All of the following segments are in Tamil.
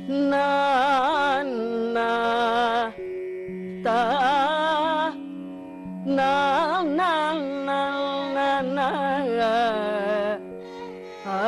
நான் நா தா நான் நான் நான் நான் ஆ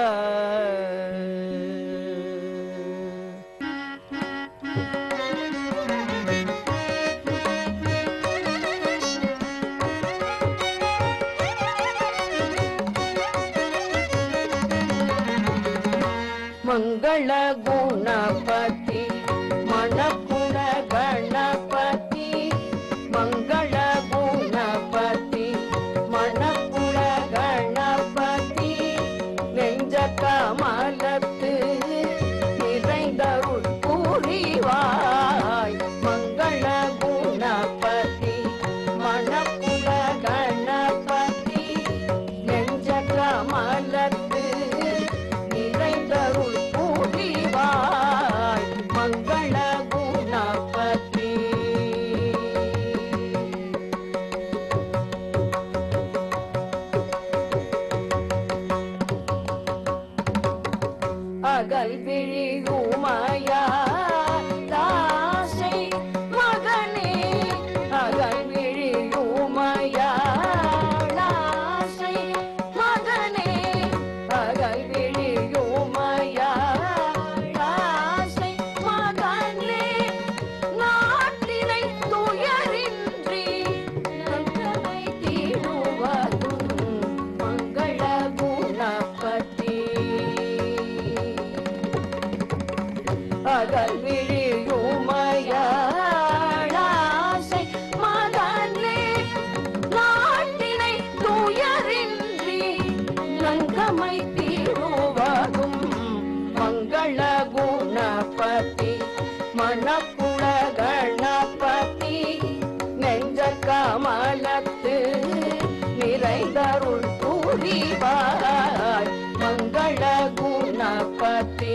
ಮಂಗಳ ಗುಣಪತಿ ಮಣಪುರ ಗಣಪತಿ ಮಂಗಳ ಗುಣಪತಿ மணப்புல கணபதி நெஞ்ச கமலத்து நிறைந்தருள் புரிவாய் மங்கள குணபதி மணப்புல கணபதி நெஞ்ச கமலத்து நிறைந்தருள் புரிவாய் மங்கள குணபதி அகல் விழியுமாயா தாசை மகனே அகல் விழியுமாயா தாசை மகனே அகல் விழியுமாயா தாசை மகனே நாட்டினை துயரின்றி நன்றனை தீருவதும் மங்கள குணபதி அகல் விழியுமையாசை மகனே நாட்டினை துயரின்றி நங்கமை தீருவதும் மங்கள குணபதி மணப்புல கணபதி நெஞ்ச கமலத்து நிறைந்தருள் புரிவாய் மங்கள குணபதி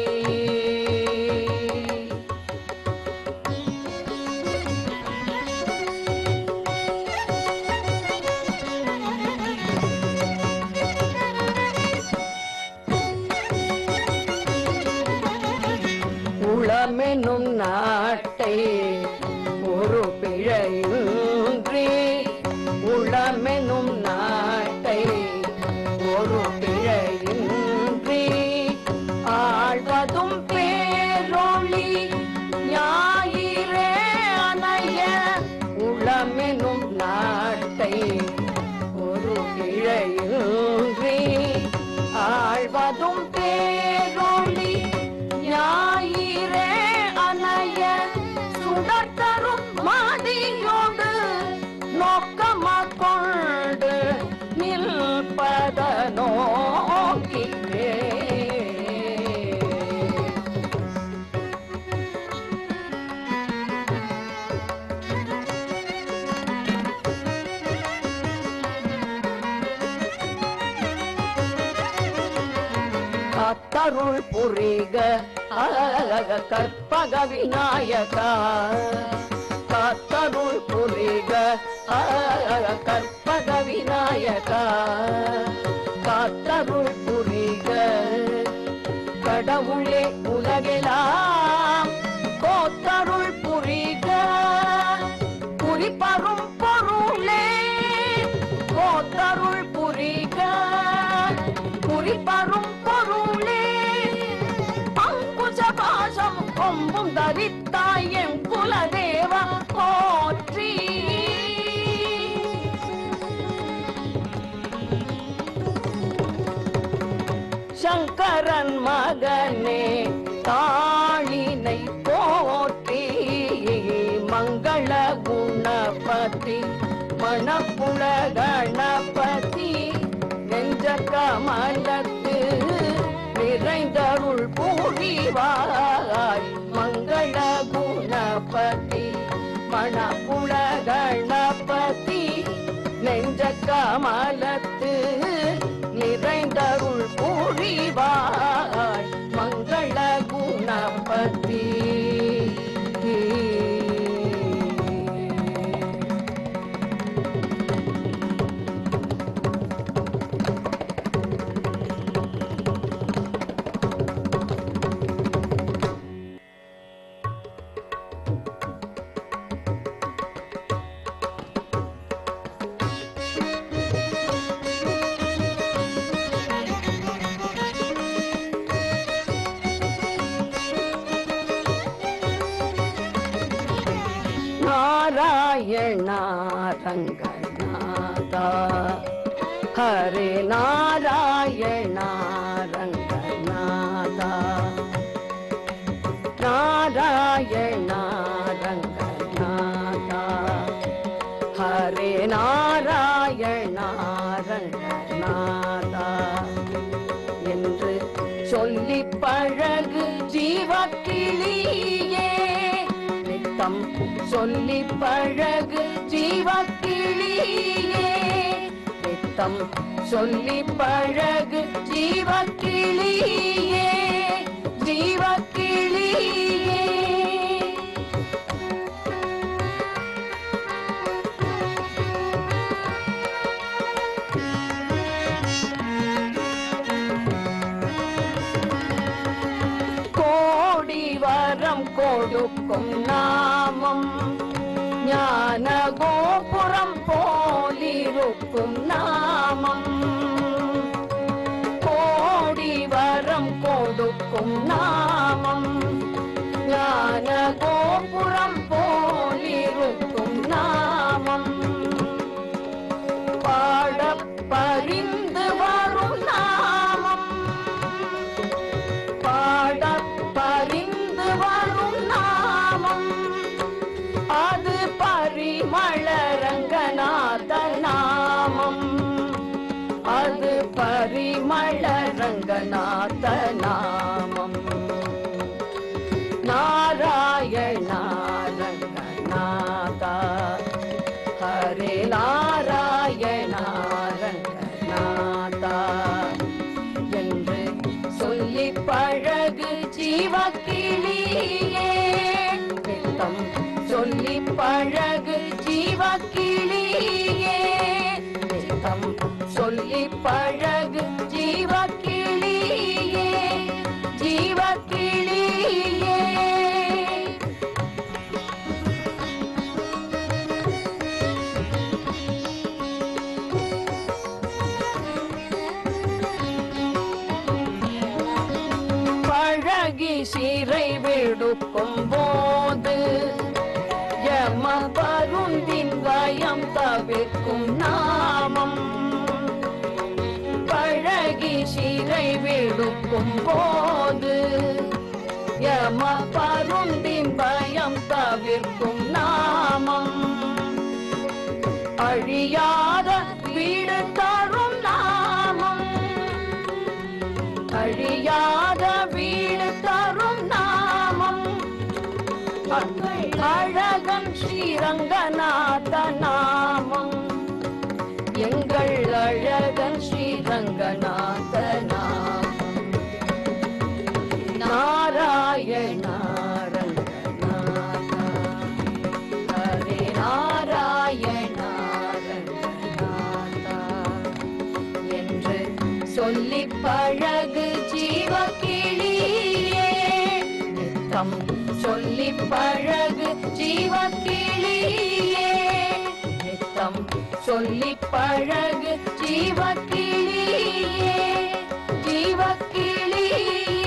உளமெனும் நாட்டை ஒரு பிழையின்றி உளமெனும் நாட்டை ஒரு பிழையின்றி ஆழ்வதும் பேரொளி ஞாயிறே அணைய உளமெனும் நாட்டை ஒரு பிழையின்றி ஆழ்வதும் பேரொளி ஞாயிறே அணைய சுடர்த்தரும் மாதியோடு நோக்கமா கொண்டு நில்பத நோக்கிலே காத்தருள் புரிக அழக கற்பக விநாயகா காத்தருள் புரிக அழக கற்பக விநாயகா காத்தருள் புரிக கடவுளே உலகெல்லாம் கோத்தருள் புரிக குறிப்பரும் பொருளே கோத்தருள் புரிக குறிப்பரும் பொருளே அங்குஜ பாசம் கொம்பும் தரித்தாய் என் குலதேவ போற்றி சங்கரன் மகனே தாளினை போற்றி மங்கள குணபதி மணப்புல கணபதி நெஞ்ச கமலத்து நிறைந்தருள் புரிவாய் மங்கள குணபதி மணப்புல கணபதி நெஞ்ச கமலத்து நிறைந்தருள் புரிவாய் மங்கள குணபதி நாராயணா ரங்கநாதா ஹரே நாராயணா ரங்கநாதா நாராயணா ரங்கநாதா ஹரே நாராயணா ரங்கநாதா என்று சொல்லி பழகு ஜீவக்கிளியே நித்தம் சொல்லி பழகு ஜீவக்கிளியே நித்தம் சொல்லி பழகு ஜீவக்கிளியே ஜீவக்கிளியே கோடி வரம் கொடுக்கும் நாமம் ஞான கோபுரம் போலிருக்கும் நாமம் கோடி வரம் கொடுக்கும் நாமம் ஞான கோபுரம் போலிருக்கும் நாமம் பாடப் பரிந்து வரும் நாமம் பாடப் பரிந்து வரும் நாமம் அது பரிமள ரங்கநாத நாமம் அது பரிமள ரங்கநாத நாமம் நாராயணா ரங்கநாதா ஹரே நாராயணா ரங்கநாதா என்று சொல்லி பழகு ஜீவக்கிளியே நித்தம் சொல்லி பழகு ஜீவக்கிளியே நித்தம் சொல்லி பழகு ஜீவக்கிளியே ஜீவக்கிளியே பழகி சிறை விடுக்கும் போது யம பருந்தின் பயம் தவிர்க்கும் நாமம் பழகி சிறை விடுக்கும் போது யம பருந்தின் பயம் தவிர்க்கும் நாமம் அழியாத வீடு தரும் நாமம் அழியாத வீடு தரும் நாமம் அழகன் ஸ்ரீரங்கநாத நாமம் எங்கள் அழகன் ஸ்ரீரங்கநாத நாமம் நாராயணா ரங்கநாதா ஹரே நாராயணா ரங்கநாதா என்று சொல்லி பழகு ஜீவக்கிளியே நித்தம் சொல்லி பழகு ஜீவக்கிளியே நித்தம் சொல்லி பழகு ஜீவக்கிளியே ஜீவக்கிளியே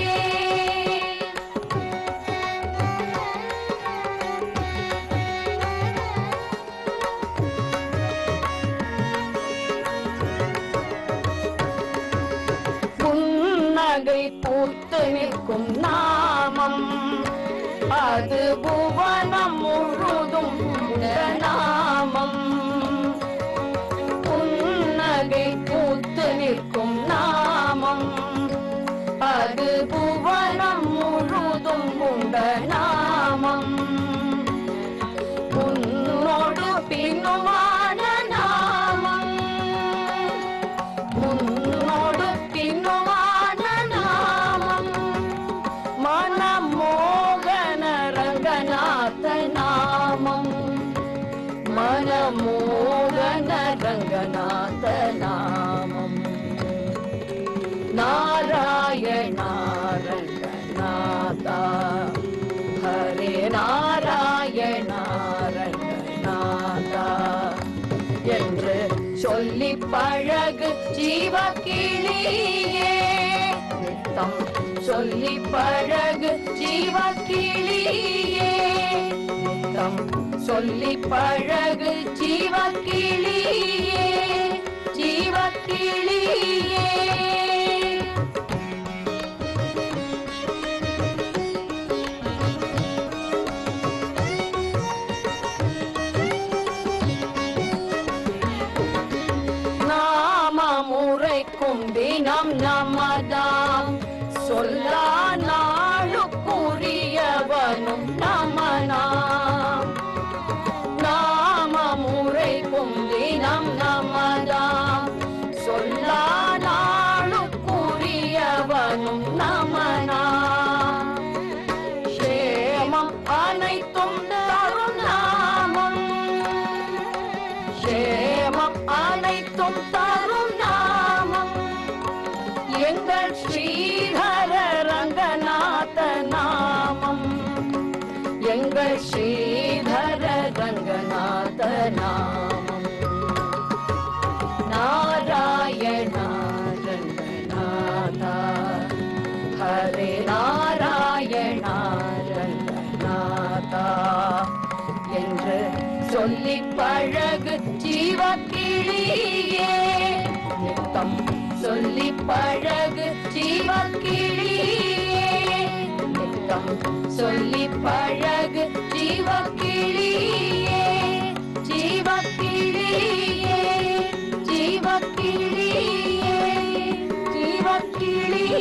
புன்னகை பூத்து நிற்கும் நாமம் அது புவனம் முழுதும் உள்ள நாமம் புன்னகை பூத்து நிற்கும் நாமம் அது புவனம் முழுதும் உண்ட நாமம் உன்னோடு பின்னுமான நாமம் முன்னோடு பின்னுமான நாமம் மனமோகன ரங்கநாத நாமம் மனமோகன ரங்கநாத நாமம் நாராயணா ரங்கநாதா ஹரே நாராயணா ரங்கநாதா என்று சொல்லி பழகு ஜீவக்கிளியே நித்தம் சொல்லி பழகு ஜீவக்கிளியே நித்தம் சொல்லி பழகு ஜீவக்கிளியே ஜீவக்கிளியே நாம முறைக்கும் தினம் நமதாம் சொல்லா நாளுக்குரியவனும் நமனாம் நாம முறைக்கும் தினம் நமதாம் சொல்லா நாளுக்குரியவனும் நமனாம் சேமம் அனைத்தும் தரும் நாமம் சேமம் அனைத்தும் தரும் நாமம் எங்கள் ஸ்ரீஹர ரங்கநாத நாமம் எங்கள் ஸ்ரீஹர ரங்கநாத நாமம் நாராயணா ரங்கநாதா ஹரே நாராயணா ரங்கநாதா என்று சொல்லி பழகு ஜீவக்கிளியே நித்தம் சொல்லி பழகு ஜீவக்கிளியே நித்தம் சொல்லி பழகு ஜீவக்கிளியே ஜீவக்கிளியே ஜீவக்கிளியே ஜீவக்கிளியே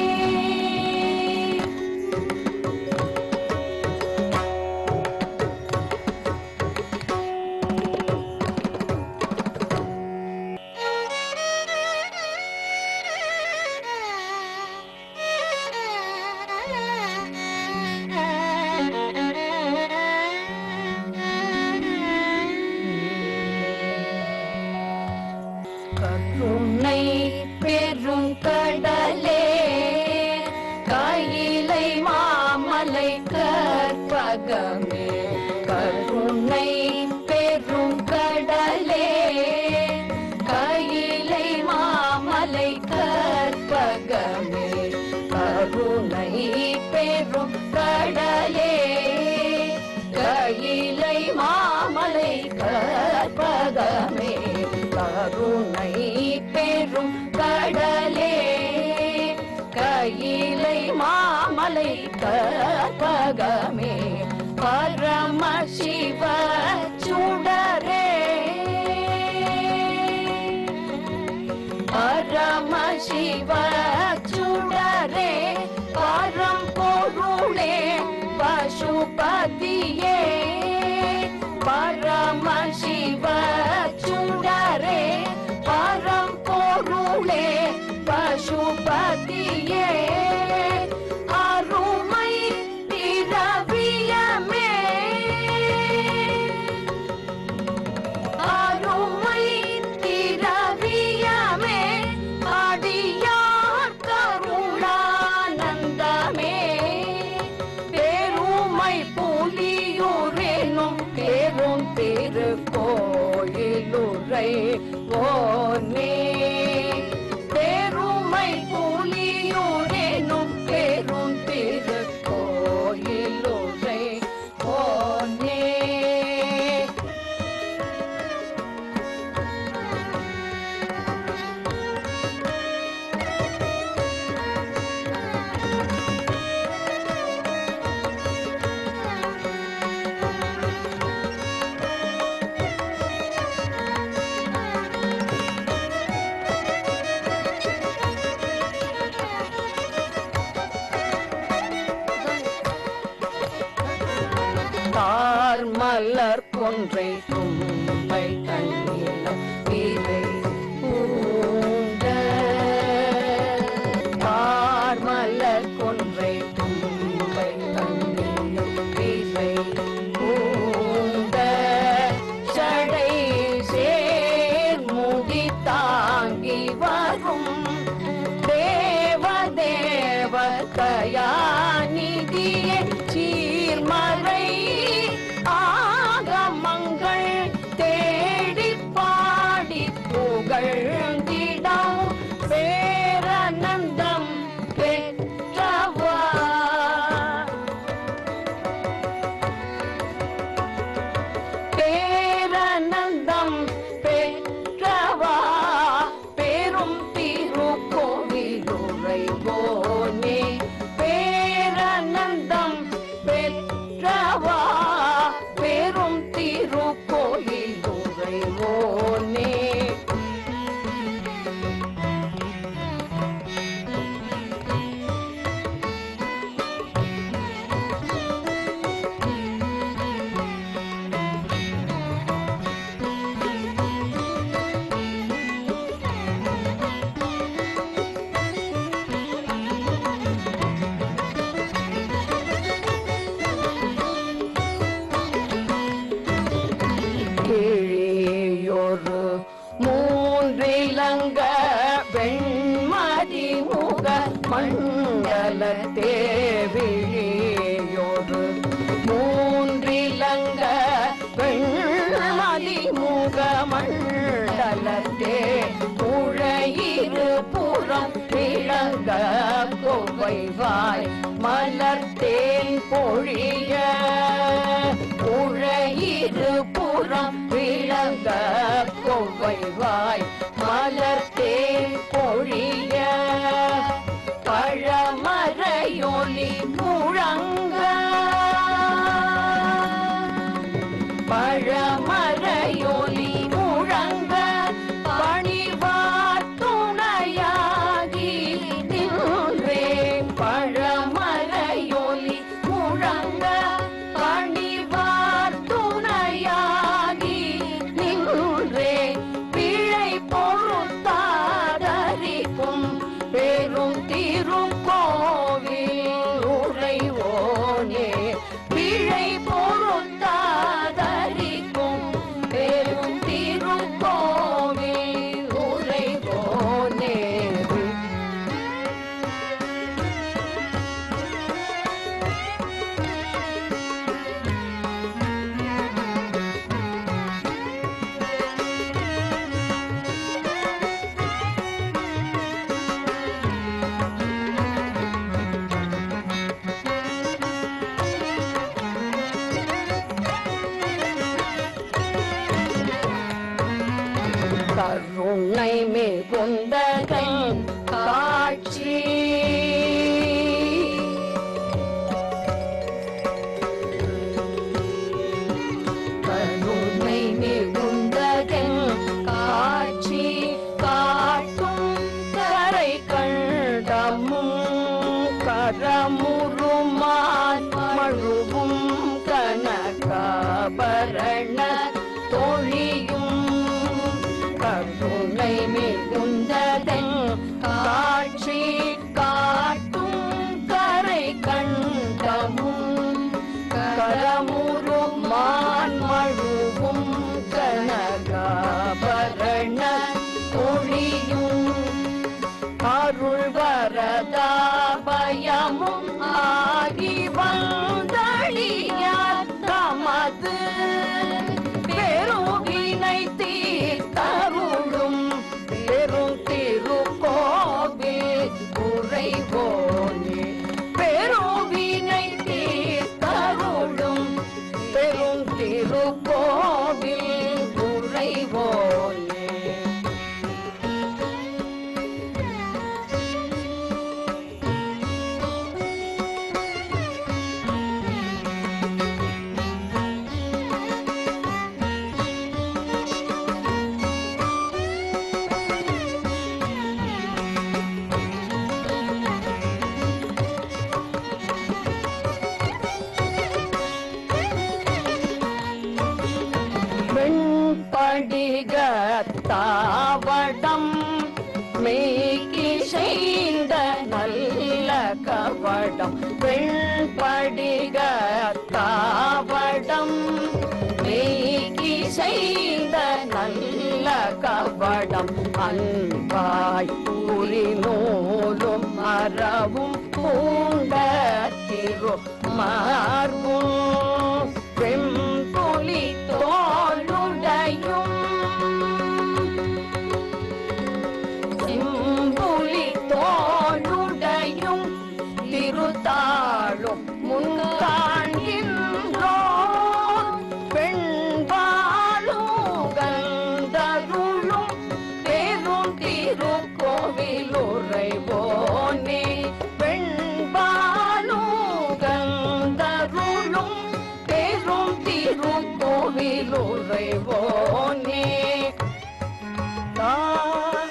கருணை பெரும் கடலே கையிலை மாமலை கற்பகமே கருணை பெரும் கடலே கையிலை மாமலை கற்பகமே கருணை பெரும் கடலே கையிலை மாமலை கற்பகமே கருணை பெரும் கடலே கையிலை மாமலை கற்பகமே பரம சிவ சுடரே பரம சிவ சுடரே பரம் பொருளே பசுபதியே பரம சிவ சுடரே பரம் பொருளே பசுபதியே அருமை திரவியமே அருமை திரவியமே அடியார் கருணானந்தமே பெருமை புலியூரெனும் பெரும் திருக்கோயிலுரை ஓனே பெருமை புலியூரெனும் பெரும் திருக்கோயிலுரை ஓனே தார் மலர் கொன்றை தும்பை தண்ணீரம் பிறை பூண்ட தார் மலர் கொன்றை தும்பை தண்ணீரம் பிறை பூண்ட சடை சேர் முடி தாங்கி வரும் தேவ தேவ தயாநிதியே சீர்மறை ஆகமங்கள் தேடிடுமே மண்டல தேவிழியோடு மூன்றிலங்க பெண்மதி முக மண்டலத்தே உழையிரு புறம் விளங்க கொவைவாய் மலர்த்தேன் பொழிய உழையிரு புறம் விளங்க கொவைவாய் மலர்த்தேன் பொழிய பழமறையொலி முழங்க பழமறையொலி முழங்க பணிவார் துணையாகி நின்றே பழமறையொலி முழங்க பணிவார் துணையாகி நின்றே பிழை பொறுத்தாதரிக்கும் பெரும் திருக்கோவில் உறைவோனே பிழை பொறுத்தாதரிக்கும் பெரும் திருக்கோவில் உறைவோனே கருணை மிகுந்தகன் காட்சி கருணை மிகுந்தகன் காட்சி காட்டும் கரை கண்டமும் கரமுருமான் மழுவும் கனகாபரண தொழியும் கருணை மிகுந்ததன் காட்சி காட்டும் கரை கண்டமும் கரமுறும் மான் மழுவும் கனகாபரண ஒளியும் அருள் வரதா பயமும் ஆகி வந்தழியார் தமது பெருவினை தீர்த்தருளும் பெரும் திருக்கோவில் உறைவோனே பெருவினை தீர்த்தருளும் பெரும் திருக்கோவில் உறைவோனே வெண்படிக தாவடம் மேய்கி செய்த நல்ல கவடம் வெண்படிக தாவடம் மேய்கி செய்த நல்ல கவடம் அன்பாய் புரிநூலும் மரவும் பூண்ட திரு மார்பும் வெம்புலி தோளுடையும் செம்புலி தோளுடையும் திருத்தாளும் முன்காண்கின்றோம் பெண்பாளுகந்தருளும் பெரும் திருக்கோவில் உறைவோனே பெண்பாளுகந்தருளும் பெரும் திருக்கோவில் உறைவோனே நான்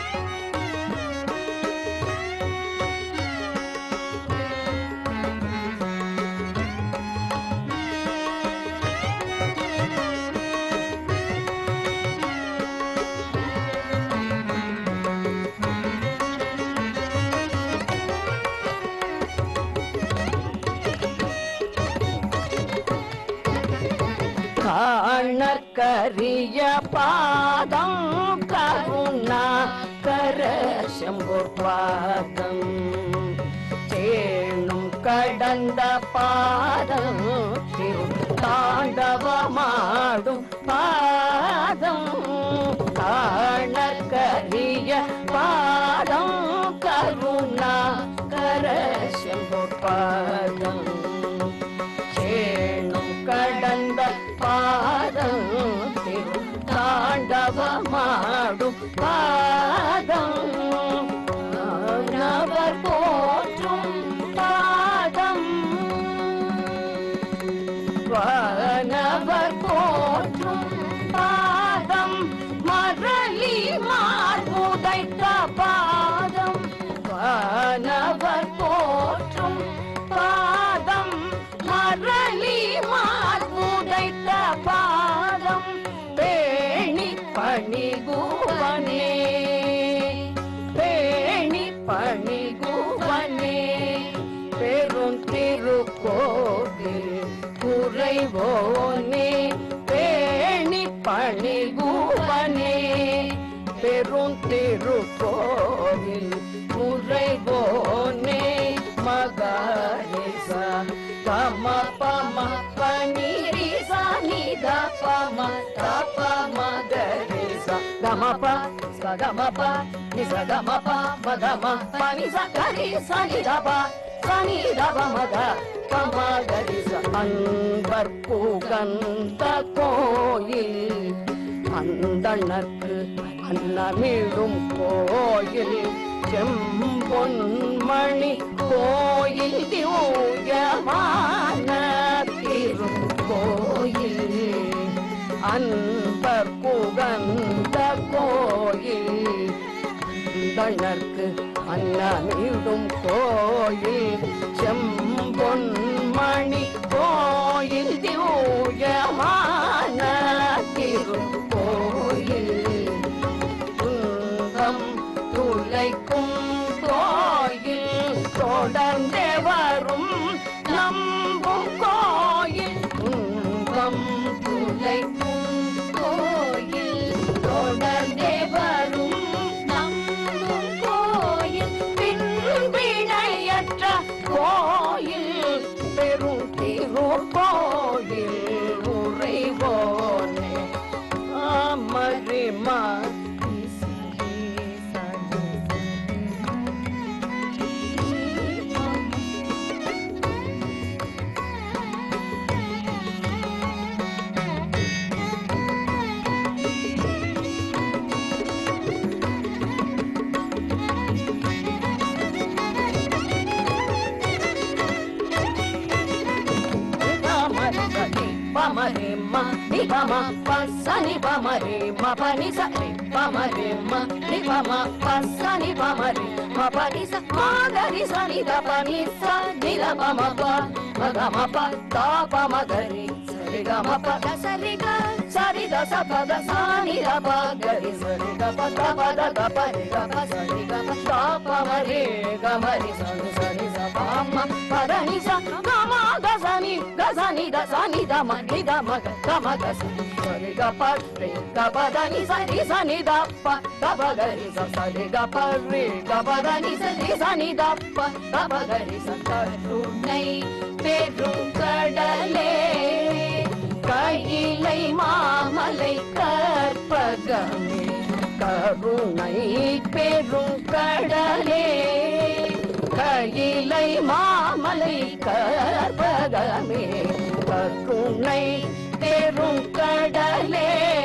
காணக்கரிய பாதம் கருணா கர சம்பு பாதம் கடந்த பாதம் திரு தாண்டவமாடும் பாதம் காணக்கரிய பாதம் கருணா கரசெம்பு பாதம் சேணும் கடந்த பாதம் திரு தாண்டவமாடும் பாதம் நவர் போற்றும் பாதம் வானவர் போற்றும் பாதம் மரளி மார்புதைத்த பாதம் வானவர் போற்றும் பாதம் மரளி மார்புதைத்த பாதம் பேணி பணிகுவனே பேணி பணிகுவனே பெரும் திருக்கோவில் குறைவோனே பேணி பணிகுவனே பெரும் திருக்கோவில் முறைவோனே மகாரிச பம பம பனிரிச நித பம தப மகரிச கமப சகமப நிசகமப மகம பனிச கரிச நிதப சனிதப மக கமகரிச அன்பர் புகந்த கோயில் அந்தணர்க்கு அன்னமிழும் கோயில் செம்பொன்மணி கோயில் திவ்யமான திருக்கோயில் அன்பர் புகந்த கோயில் அந்தணர்க்கு அன்னமிடும் கோயில் செம்பொன்மணி கோயில் திவ்யமான திருக்கோயில் துன்பம் துளைக்கும் கோயில் தொடர்ந்தே வரும் நம்பும் கோயில் துன்பம் துளைக்கும் கோயில் தொடர்ந்தே வரும் நம்பும் கோயில் பின்பிணையற்ற கோயில் பெரும் திருக்கோயில் உறைவோனே அமரிமா Pamare ma, ni pama, pasani pamare ma, pani sa ni pamare ma, ni pama, pasani pamare ma, pani sa, ma ga ni sa ni da pani sa, ni da pama pa, ma ga ma pa, da pa ma ga ni, sa ri ga ma pa, da sa ri ga, sa ri da sa pa da sa ni da pa ga ri sa ri ga pa da pa da da pa ri ga pa sa ri ga pa da pa ma ri ga ma ri sa ni sa ni sa pa ma pa da ni sa ga ma ga sa ni ga sa ni da sa ni da ma ni da ma ga ga ma ga sa ni sa ri ga pa ri ga pa da ni sa ni sa ni da pa ga pa ga ri sa sa ri ga pa ri ga pa da ni sa ni sa ni da pa ga pa ga ri sa கருணை பெரும் கடலே கையிலை மாமலை கற்பகமே கருணை பெரும் கடலே கையிலை மாமலை கற்பகமே கருணை பெரும் கடலே